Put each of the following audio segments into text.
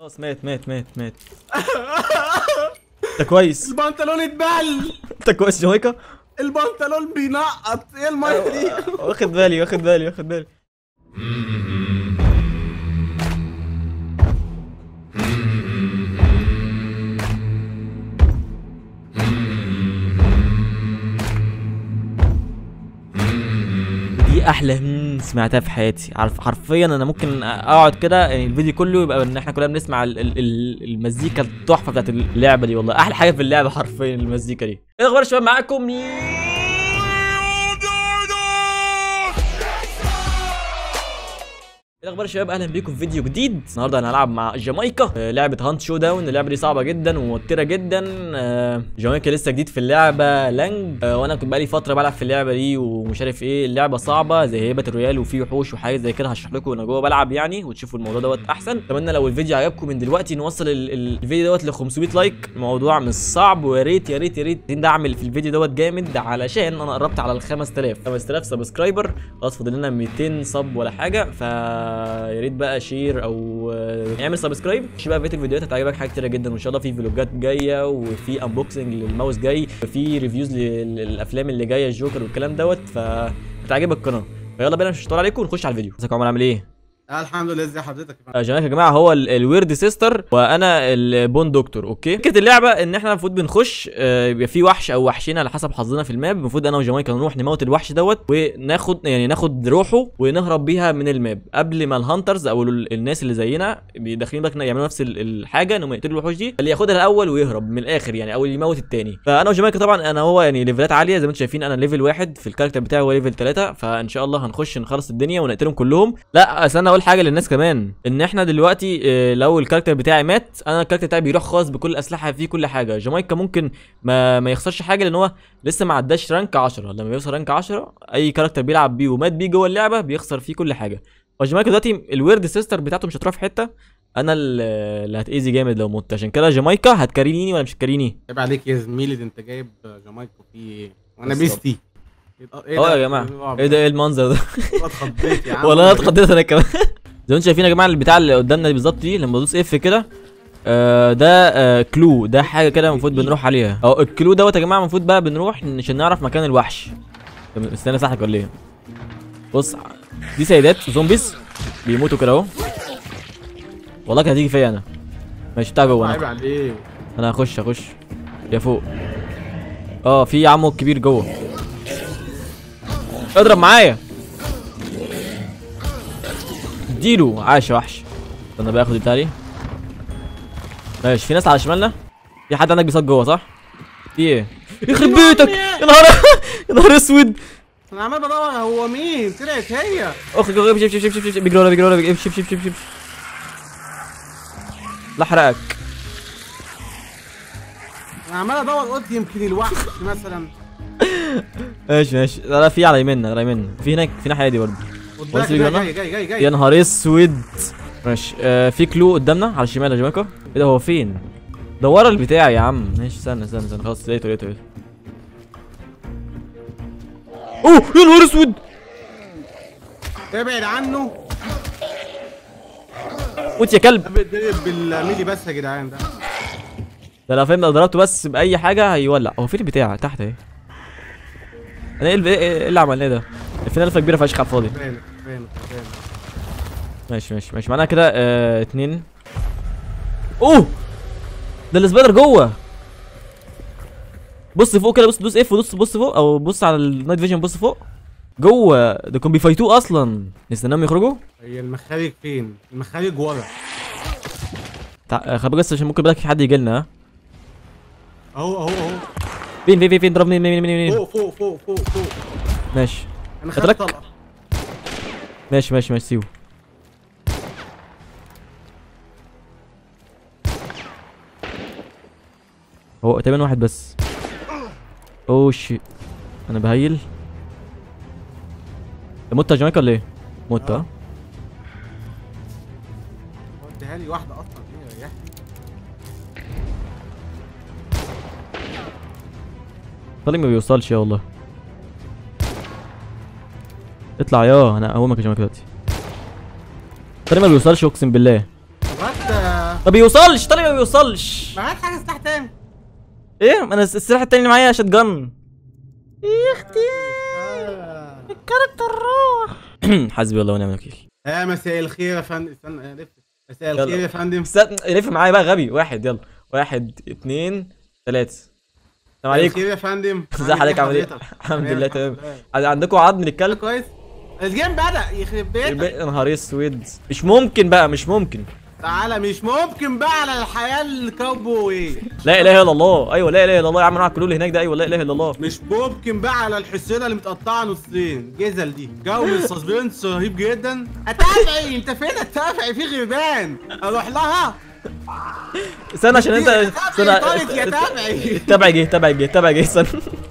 خلاص مات مات مات مات انت كويس البنطلون اتبل انت كويس جامايكا البنطلون بينقط ايه الميه دي واخد بالي واخد بالي واخد بالي دي احلى مم سمعتها في حياتي عارف حرفيا انا ممكن اقعد كده يعني الفيديو كله يبقى ان احنا كلنا بنسمع ال- ال- ال- المزيكا التحفه بتاعت اللعبه دي والله احلى حاجه في اللعبه حرفيا المزيكا دي ايه الاخبار يا شباب معاكم ايه الاخبار يا شباب اهلا بيكم في فيديو جديد النهارده انا هلعب مع جامايكا آه، لعبه هانت شو داون اللعبه دي صعبه جدا وموتره جدا آه، جامايكا لسه جديد في اللعبه لانج آه، وانا كنت بقالي فتره بلعب في اللعبه دي ومش عارف ايه اللعبه صعبه زي هيبه الرويال وفي وحوش وحاجات زي كده هشرح لكم وانا جوه بلعب يعني وتشوفوا الموضوع دوت احسن اتمنى لو الفيديو عجبكم من دلوقتي نوصل ال- ال- الفيديو دوت ل 500 لايك الموضوع مش صعب ويا ريت يا ريت يا ريت ندعم في الفيديو دوت جامد علشان انا قربت على ال 5000 5000 سبسكرايبر خلاص فاضل لنا 200 صب ولا حاجه فيا ريت بقى شير او آه، اعمل سبسكرايب شوف بقى بقيه الفيديوهات هتعجبك حاجات كتيره جدا وان شاء الله في فلوجات جايه وفي انبوكسنج للماوس جاي وفي ريفيوز للافلام اللي جايه الجوكر والكلام دوت فهتعجبك القناه فيلا بينا مش هطول عليكم ونخش على الفيديو ازيك يا عمر عامل ايه الحمد لله ازي حضرتك يا فندم؟ آه، جماعه يا جماعه هو ال- الويرد سيستر وانا البون دكتور اوكي فكره اللعبه ان احنا المفروض بنخش آه، يبقى في وحش او وحشين على حسب حظنا في الماب المفروض انا وجامايكا نروح نموت الوحش دوت وناخد يعني ناخد روحه ونهرب بيها من الماب قبل ما الهانترز او ال- الناس اللي زينا داخلين بقى يعملوا نفس ال- الحاجه انهم يقتلوا الوحوش دي اللي ياخدها الاول ويهرب من الاخر يعني او اللي يموت التاني فانا وجامايكا طبعا انا هو يعني ليفلات عاليه زي ما انتم شايفين انا ليفل واحد في الكاركتر بتاعي هو ليفل ثلاثة فان شاء الله هنخش نخلص الدنيا ونقتلهم كلهم لا استنى اقول حاجه للناس كمان ان احنا دلوقتي آه، لو الكاركتر بتاعي مات انا الكاركتر بتاعي بيروح خالص بكل الاسلحه فيه كل حاجه جامايكا ممكن ما ما يخسرش حاجه لان هو لسه ما عداش رانك 10 لما بيوصل رانك 10 اي كاركتر بيلعب بيه ومات بيه جوه اللعبه بيخسر فيه كل حاجه وجامايكا دلوقتي الويرد سيستر بتاعته مش هتروح في حته انا اللي اللي هتاذي جامد لو مت عشان كده جامايكا هتكاريني ولا مش هتكاريني عيب عليك يا زميلي ده انت جايب جامايكا في ايه وانا بالظبط. بيستي ايه اه يا جماعه ايه ده ايه المنظر ده والله اتخضيت يا عم والله انا اتخضيت انا كمان زي ما انتم شايفين يا جماعه البتاع اللي قدامنا دي بالظبط دي لما بدوس اف كده آه ده آه كلو ده حاجه كده المفروض بنروح عليها اه الكلو دوت يا جماعه المفروض بقى بنروح عشان نعرف مكان الوحش طب استنى صحك ولا ايه بص دي سيدات زومبيز بيموتوا كده اهو والله كانت هتيجي فيا انا ماشي بتاع جوه عيب انا عليك انا هخش هخش يا فوق اه في عمو كبير جوه اضرب معايا اديله عاش يا وحش استنى بقى اخد البتاع دي ماشي في ناس على شمالنا في حد عندك بيصاد جوه صح في ايه يخرب بيتك يا نهار يا نهار اسود انا عمال بدور هو مين طلعت هي اخرج اخرج شوف شوف شوف شوف بيجري ورا بيجري ورا بيجري شوف شوف شوف شوف لا احرقك انا عمال ادور قلت يمكن الوحش مثلا ماشي ماشي لا لا في على يميننا على يميننا في هناك في ناحيه دي برضه قدامك بص بيجي جاي ورانا. جاي جاي جاي يا جاي نهار اسود ماشي آه في كلو قدامنا على الشمال يا جماعه ايه ده هو فين ده ورا البتاع يا عم ماشي استنى استنى استنى خلاص لقيته لقيته لقيته اوه يا نهار اسود ابعد عنه موت يا كلب بتضرب بالميلي بس يا جدعان ده ده لو فاهم لو ضربته بس باي حاجه هيولع هو فين البتاع تحت اهي انا ايه الب- ايه إيه اللي عملناه ده فينا لفه كبيره فشخ على الفاضي فين فين فين ماشي ماشي ماشي معناها كده آه اتنين اوه ده السبايدر جوه بص فوق كده بص دوس اف ودوس بص فوق او بص على النايت فيجن بص فوق جوه ده كانوا بيفايتوه اصلا نستناهم يخرجوا هي المخارج فين المخارج ورا تع... آه، خلي بالك بس عشان ممكن بالك حد يجي لنا ها اهو اهو اهو فين فين فين فين ضرب مين مين مين مين فوق فوق فوق فوق فوق ماشي انا قتلك؟ خدت طلقه ماشي ماشي ماشي سيبه هو تقريبا واحد بس اوه شيت انا بهيل انت مت يا جماعه ولا ايه؟ مت اه وديها لي واحده اصلا هي ريحت طالع ما بيوصلش يا والله اطلع يا انا اقومك يا جماعه دلوقتي طالع ما بيوصلش اقسم بالله طب هات ما بيوصلش طالع ما بيوصلش ما هات حاجه سلاح تاني ايه ما انا السلاح التاني اللي معايا شات جن يا اختي آه. الكاركتر روح حسبي الله ونعم الوكيل يا مساء الخير يا فندم استنى أنا لف مساء يلا. الخير يا فندم استنى لف معايا بقى غبي واحد يلا واحد اتنين تلاتة السلام عليكم الخير يا فندم ازي حضرتك عامل ايه؟ حضرتك؟ الحمد لله تمام الحمد لله. عند- عندكم عظم كله للكلب؟ كويس الجيم بدأ يخرب بيتك الباقي- يا نهار اسود مش ممكن بقى مش ممكن تعالى مش ممكن بقى على الحياة الكاوبوي لا اله الا الله ايوه لا اله الا الله يا عم نوع الكلول اللي هناك ده ايوه لا اله الا الله مش ممكن بقى على الحسينة اللي متقطعة نصين جزل دي جو السسبنس رهيب جدا اتابعي انت فين اتابعي في غربان اروح لها استنى عشان انت يا استنى تابعي طارت يا تابعي تابع جه تابع جه تابع جه استنى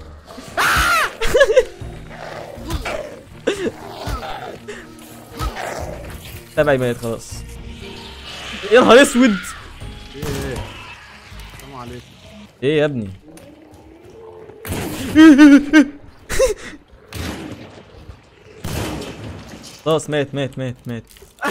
تابعي ميت خلاص يا نهار اسود ايه ايه السلام عليكم ايه يا ابني خلاص مات مات مات مات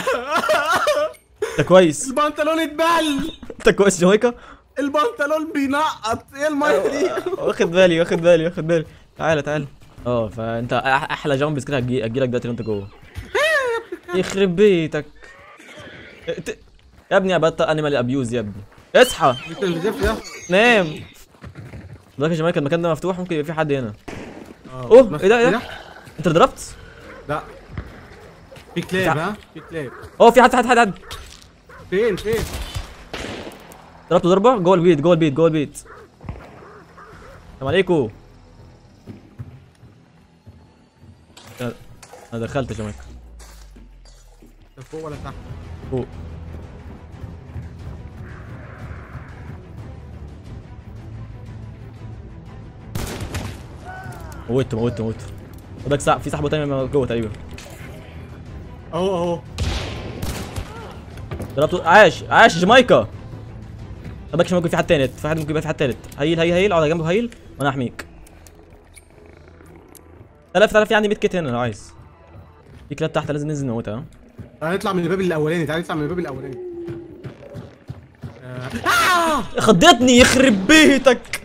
انت كويس البنطلون اتبل انت كويس جامايكا البنطلون بينقط ايه الميه دي واخد بالي واخد بالي واخد بالي تعالى تعالى اه فانت أح- احلى جامبس كده هتجي هتجيلك دلوقتي وانت جوه يخرب بيتك ت- يا ابني ابطل انيمال ابيوز يا ابني اصحى انت اللي زفت ده نام دلوقتي يا جماعه المكان ده مفتوح ممكن يبقى في حد هنا اه. اوه ايه ده ايه ده انت اللي ضربت لا في كلاب ها في كلاب اه في حد حد حد حد فين فين ضربته ضربه جوه البيت جوه البيت جوه البيت السلام عليكم انا أنا دخلت يا جماعه ده فوق ولا تحت فوق موته موته موته وده ساعة في صاحبه تاني جوه تقريبا اهو اهو ضربته عاش عاش جامايكا ما بالكش ممكن في حد تالت في حد ممكن يبقى في حد تالت هيل هيل هيل اقعد جنبه هيل وانا احميك لا في في عندي 100 كيت هنا لو عايز في كلاب تحت لازم ننزل نموتها ها تعالى نطلع من الباب الاولاني تعالى نطلع من الباب الاولاني آه. خضتني يخرب بيتك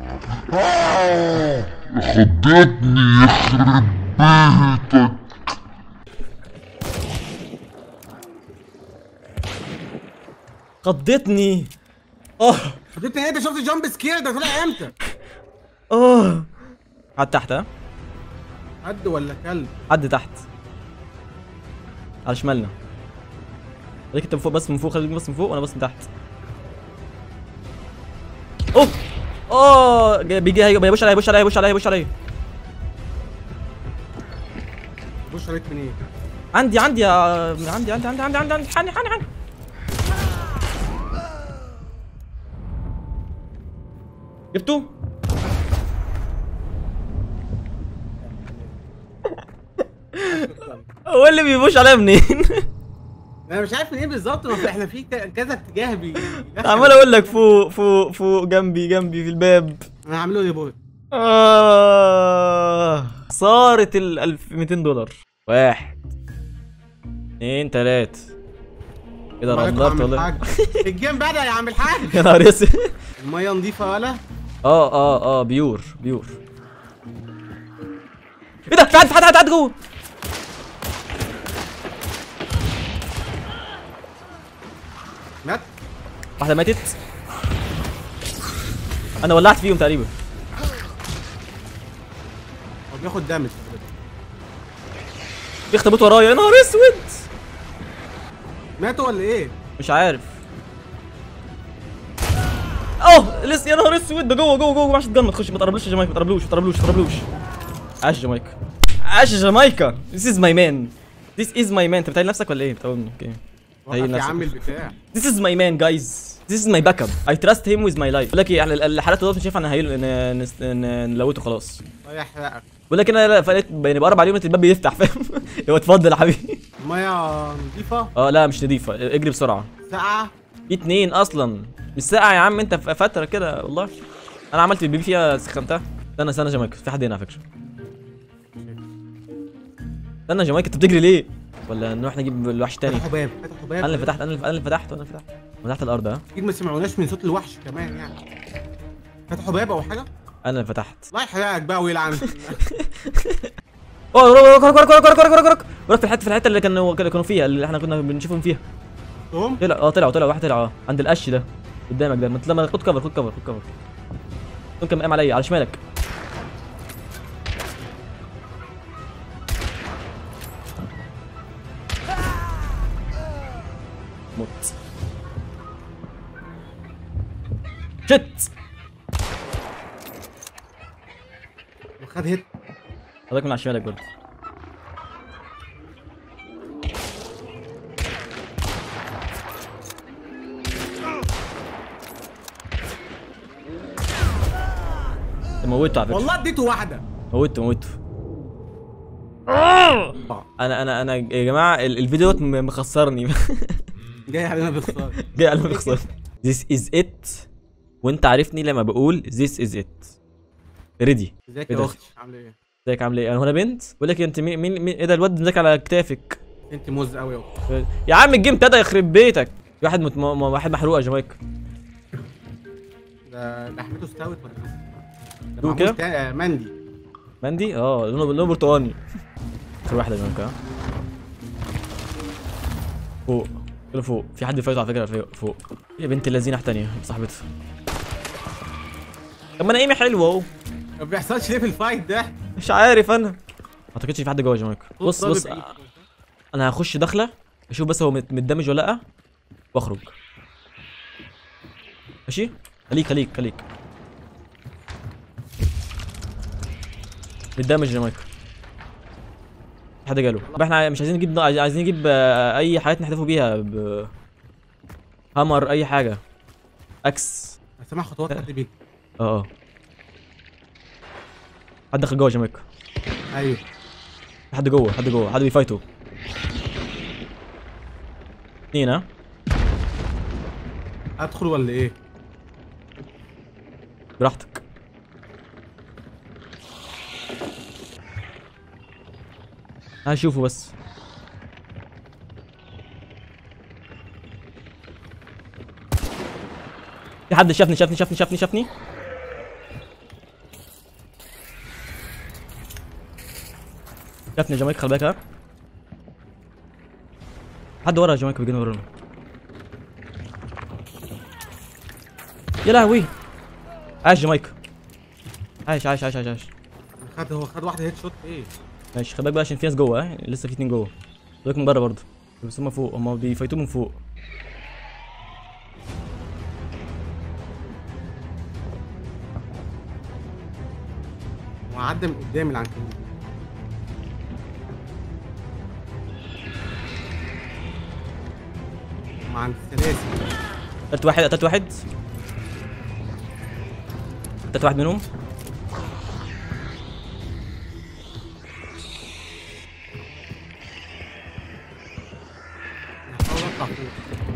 خضتني يخرب بيتك خضتني اه انت انت شفت جامب سكير ده طلع امتى اه حد تحت ها حد ولا كلب حد تحت على شمالنا خليك انت من فوق بس من فوق خليك بس من فوق وانا بس من تحت اوه اوه جاي- بيجي هي- بيبوش عليا بيبوش عليا بيبوش عليا بيبوش عليا بص عليك من ايه عندي عندي يا عندي عندي عندي عندي عندي عندي عندي عندي عندي جبته؟ هو اللي بيبوش عليا منين؟ انا مش عارف من ايه بالظبط ما احنا في ك- كذا اتجاه بي عمال اقول لك فوق فوق فوق جنبي جنبي في الباب انا هعمله ريبورت آه صارت ال 1200 دولار واحد اثنين تلاتة كده عليكم رمضات عم والله الحاج. الجيم بدا يا عم الحاج يا نهار اسود الميه نظيفه ولا اه اه اه بيور بيور ايه ده في حد في حد حد حد جوه مات واحدة ماتت انا ولعت فيهم تقريبا هو بياخد دامج في اخطبوط ورايا يا نهار اسود ماتوا ولا ايه مش عارف اوه لسه يا نهار اسود ده جوه جوه جوه ما عادش تجمد تخش ما تقربلوش يا جامايكا ما تقربلوش ما تقربلوش ما تقربلوش عاش جامايكا عاش جامايكا This is my man This is my man انت بتعيد نفسك ولا ايه؟ بتقول اوكي وقف يا نفسك. عم البتاع This is my man guys This is my backup I trust him with my life بقول لك ايه احنا الحالات دول مش ينفع نهيل ن- نس- ن- نلوته خلاص الله يحرقك بقول لك انا فلقيت يعني بقرب عليهم الباب بيفتح فاهم هو اتفضل يا حبيبي الميه نظيفه اه لا مش نضيفه اجري بسرعه ساقعه في اتنين اصلا مش ساقعه يا عم انت في فتره كده والله انا عملت البيبي فيها سخنتها استنى استنى يا جامايكا في حد هنا على فكره استنى يا جامايكا انت بتجري ليه؟ ولا نروح نجيب الوحش تاني فتحوا باب فتحوا باب انا اللي فتحت انا اللي انا اللي فتحت انا اللي فتحت من تحت الارض ها اكيد ما سمعوناش من صوت الوحش كمان يعني فتحوا باب او حاجه انا اللي فتحت الله يحرقك بقى ويلعن اوه وراك وراك وراك وراك وراك وراك وراك وراك في الحته في الحته اللي كانوا كانوا فيها اللي احنا كنا بنشوفهم فيها هم طلع اه طلعوا طلعوا واحد طلع اه عند القش ده قدامك ده ما تلا- ما خد كفر خد كفر خد كفر ممكن مقام عليا على شمالك موت شت وخد هيت حضرتك من على شمالك برضه موته على فكره والله اديته واحده موته موته انا انا انا يا جماعه ال- الفيديو دوت م- مخسرني جاي علينا بخساره جاي على مخسر This is it وانت عارفني لما بقول this is it ريدي ازيك إيه يا ده؟ اختي عامله ايه ازيك عامل ايه انا هنا بنت بقول لك انت مين مين مين- ايه ده الواد مزاك على كتافك انت موز قوي يا اختي يا عم الجيم ابتدى يخرب بيتك في واحد مت... م... م- واحد محروق يا جامايكا ده لحمته استوت ولا ايه ده دوق معمول كده؟ تا- مندي مندي اه لونه لونه برتقاني اخر واحده يا جامايكا فوق كله فوق في حد فايته على فكره فوق- فوق يا بنت اللذينه تانية صاحبتها طب ما انا ايمي حلوه اهو ما بيحصلش ليه في الفايت ده مش عارف انا ما اعتقدش في حد جوه يا جامايكا بص ضرب بص بعيد. انا هخش داخله اشوف بس هو مت- متدمج ولا لا واخرج ماشي خليك خليك خليك متدمج يا مايكل حد جاله طب احنا مش عايزين نجيب عايزين نجيب آه، اي حاجات نحذفوا بيها ب هامر اي حاجه اكس انا سامع خطوات حد بيجي اه اه حد دخل جوه يا جامايكا ايوه حد جوه حد جوه حد بيفايتوا اتنين ها ادخل ولا ايه براحتك هشوفه بس في حد شافني شافني شافني شافني شافني شافني يا جمايكا خلي بالك ها حد ورا يا جمايكا بيجينا ورانا يا لهوي عاش جمايكا عايش عايش عايش عايش عايش خد هو خد واحده هيد شوت ايه ماشي خلي بالك بقى عشان في ناس جوه ها لسه في اتنين جوه خلي بالك من بره برضه بس هما فوق هما بيفايتوا من فوق هو عدى من قدام العنكبوت هم عند السلاسل قتلت واحد قتلت واحد قتلت واحد منهم هحاول اطلع فوق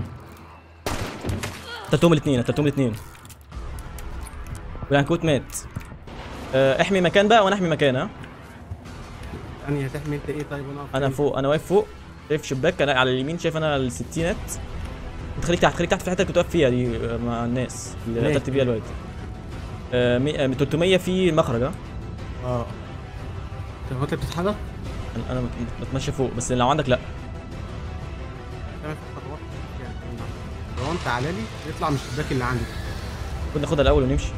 قتلتهم الاثنين قتلتهم الاثنين والعنكبوت مات آه، احمي مكان بقى وانا احمي مكان ها انهي هتحمي انت ايه طيب وانا أقف انا فين؟ فوق انا واقف فوق شايف شباك انا على اليمين شايف انا الستينات انت خليك تحت خليك تحت في الحته اللي كنت واقف فيها دي آه، مع الناس اللي ماشي. قتلت بيها الواد آه، مي- آه، 300 في المخرج ها اه طب هو انت بتتحرك؟ انا انا بت- بتمشى فوق بس لو عندك لا تعمل في خطوات يعني لو انت على لي يطلع من الشباك اللي عندي كنا ناخدها الاول ونمشي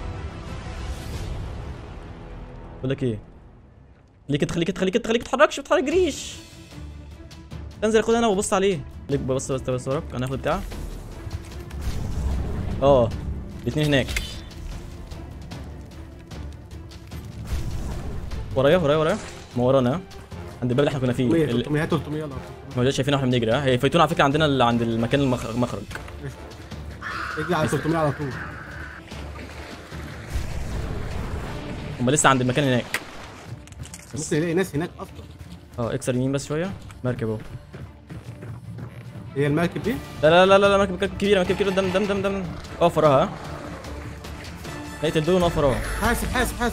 بقول لك ايه خليك انت خليك انت خليك انت خليك تتحركش ما تتحركش انزل خد انا وبص عليه خليك ببص بس بس وراك انا هاخد بتاع اه الاثنين هناك ورايا ورايا ورايا ما ورانا ها؟ عند الباب اللي احنا كنا فيه ويه ال- 300 300 يلا ما جاش شايفيننا واحنا بنجري ها هي فايتونا على فكره عندنا اللي عند المكان المخ- المخرج اجري على 300 على طول هم لسه عند المكان هناك ممكن يلاقي ناس هناك اصلا اه اكسر يمين بس شويه مركب اهو هي المركب دي لا لا لا لا لا مركب مركب كبيره مركب كبيره دم دم دم دم اقف وراها ها نقتل دول ونقف وراها حاسب حاسب حاسب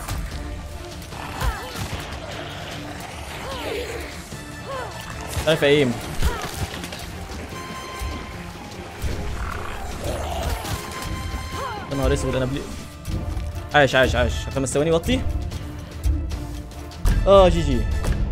عارف ايم يا نهار اسود انا بلي عاش عاش عاش خمس ثواني وطي اه جي جي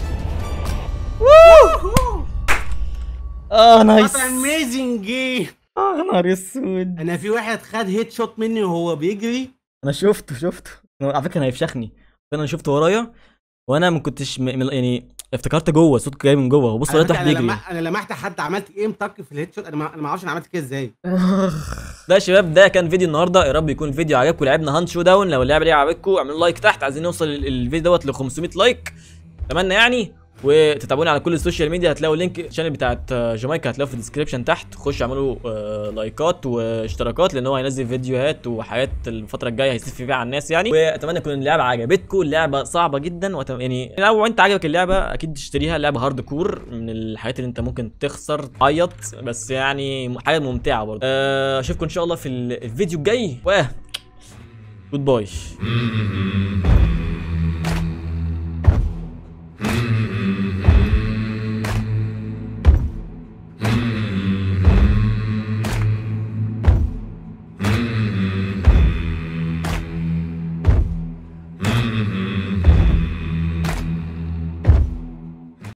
اه نايس اميزنج جيم اه يا نهار اسود انا في واحد خد هيد شوت مني وهو بيجري انا شفته شفته على فكره كان هيفشخني انا شفته ورايا وانا ما كنتش م... م- يعني افتكرت جوه صوت جاي من جوه وبص على لقيت فكرة واحد انا بيجري لما انا لمحت حد عملت ايم طق في الهيد شوت انا ما انا ما اعرفش انا عملت كده ازاي ده يا شباب ده كان فيديو النهارده يا رب يكون الفيديو عجبكم لعبنا هانت شو داون لو اللعبه دي عجبتكم اعملوا لايك تحت عايزين نوصل ال- الفيديو دوت ل 500 لايك اتمنى يعني وتتابعوني على كل السوشيال ميديا هتلاقوا لينك الشانل بتاعت آه، جامايكا هتلاقوه في الديسكربشن تحت خشوا اعملوا آه، لايكات واشتراكات لان هو هينزل فيديوهات وحاجات الفتره الجايه هيسف فيها على الناس يعني واتمنى تكون اللعبه عجبتكم اللعبه صعبه جدا وأتم... يعني لو انت عجبك اللعبه اكيد تشتريها اللعبه هارد كور من الحاجات اللي انت ممكن تخسر تعيط بس يعني حاجه ممتعه برضه آه، اشوفكم ان شاء الله في ال- الفيديو الجاي و جود باي